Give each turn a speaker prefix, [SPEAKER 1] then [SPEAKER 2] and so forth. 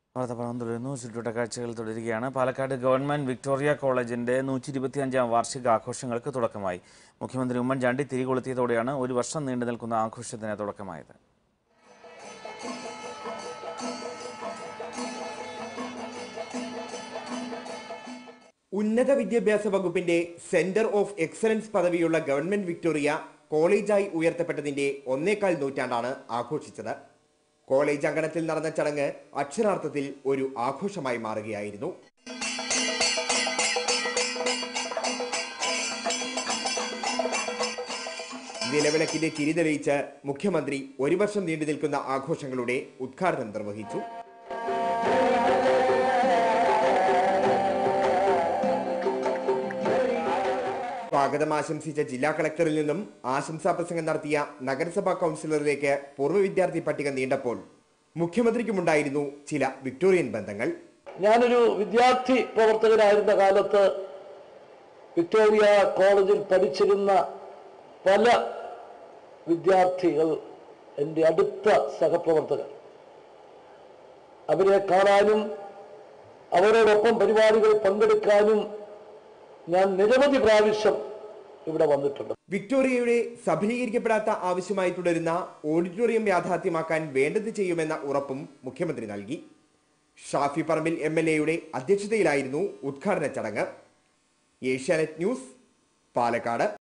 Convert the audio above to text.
[SPEAKER 1] വാർത്ത പറഞ്ഞു തുടരുന്നു ചുറ്റുവട്ട കാഴ്ചകൾ തുടരുകയാണ് പാലക്കാട് ഗവൺമെന്റ് വിക്ടോറിയ കോളേജിന്റെ നൂറ്റി ഇരുപത്തിയഞ്ചാം വാർഷിക ആഘോഷങ്ങൾക്ക് തുടക്കമായി മുഖ്യമന്ത്രി ഉമ്മൻചാണ്ടി തിരികൊളുത്തിയതോടെയാണ് ഒരു വർഷം നീണ്ടു നിൽക്കുന്ന ആഘോഷത്തിന് തുടക്കമായത്
[SPEAKER 2] ഉന്നത വിദ്യാഭ്യാസ വകുപ്പിന്റെ സെന്റർ ഓഫ് എക്സലൻസ് പദവിയുള്ള ഗവൺമെന്റ് വിക്ടോറിയ കോളേജായി ഉയർത്തപ്പെട്ടതിന്റെ ഒന്നേകാൽ നൂറ്റാണ്ടാണ് ആഘോഷിച്ചത് കോളേജ് അങ്കണത്തിൽ നടന്ന ചടങ്ങ് അക്ഷരാർത്ഥത്തിൽ ഒരു ആഘോഷമായി മാറുകയായിരുന്നു നിലവിളക്കിന്റെ തിരി തെളിയിച്ച് മുഖ്യമന്ത്രി ഒരു വർഷം നീണ്ടു നിൽക്കുന്ന ആഘോഷങ്ങളുടെ ഉദ്ഘാടനം നിർവഹിച്ചു സ്വാഗതം ആശംസിച്ച ജില്ലാ കളക്ടറിൽ നിന്നും ആശംസാ പ്രസംഗം നടത്തിയ നഗരസഭാ കൗൺസിലറിലേക്ക് പൂർവ്വ വിദ്യാർത്ഥി പട്ടിക നീണ്ടപ്പോൾ മുഖ്യമന്ത്രിക്കുമുണ്ടായിരുന്നു ചില വിക്ടോറിയൻ ബന്ധങ്ങൾ
[SPEAKER 3] ഞാനൊരു വിദ്യാർത്ഥി പ്രവർത്തകനായിരുന്ന കാലത്ത് വിക്ടോറിയ കോളേജിൽ പഠിച്ചിരുന്ന പല വിദ്യാർത്ഥികൾ എൻ്റെ അടുത്ത സഹപ്രവർത്തകർ അവരെ കാണാനും അവരോടൊപ്പം പരിപാടികൾ പങ്കെടുക്കാനും ഞാൻ നിരവധി പ്രാവശ്യം ഇവിടെ വന്നിട്ടുണ്ട്
[SPEAKER 2] വിക്ടോറിയയുടെ സഫലീകരിക്കപ്പെടാത്ത ആവശ്യമായി തുടരുന്ന ഓഡിറ്റോറിയം യാഥാർത്ഥ്യമാക്കാൻ വേണ്ടത് ചെയ്യുമെന്ന ഉറപ്പും മുഖ്യമന്ത്രി നൽകി ഷാഫി പറമ്പിൽ എം എൽ എയുടെ അധ്യക്ഷതയിലായിരുന്നു ഉദ്ഘാടന ചടങ്ങ് ഏഷ്യാനെറ്റ് ന്യൂസ് പാലക്കാട്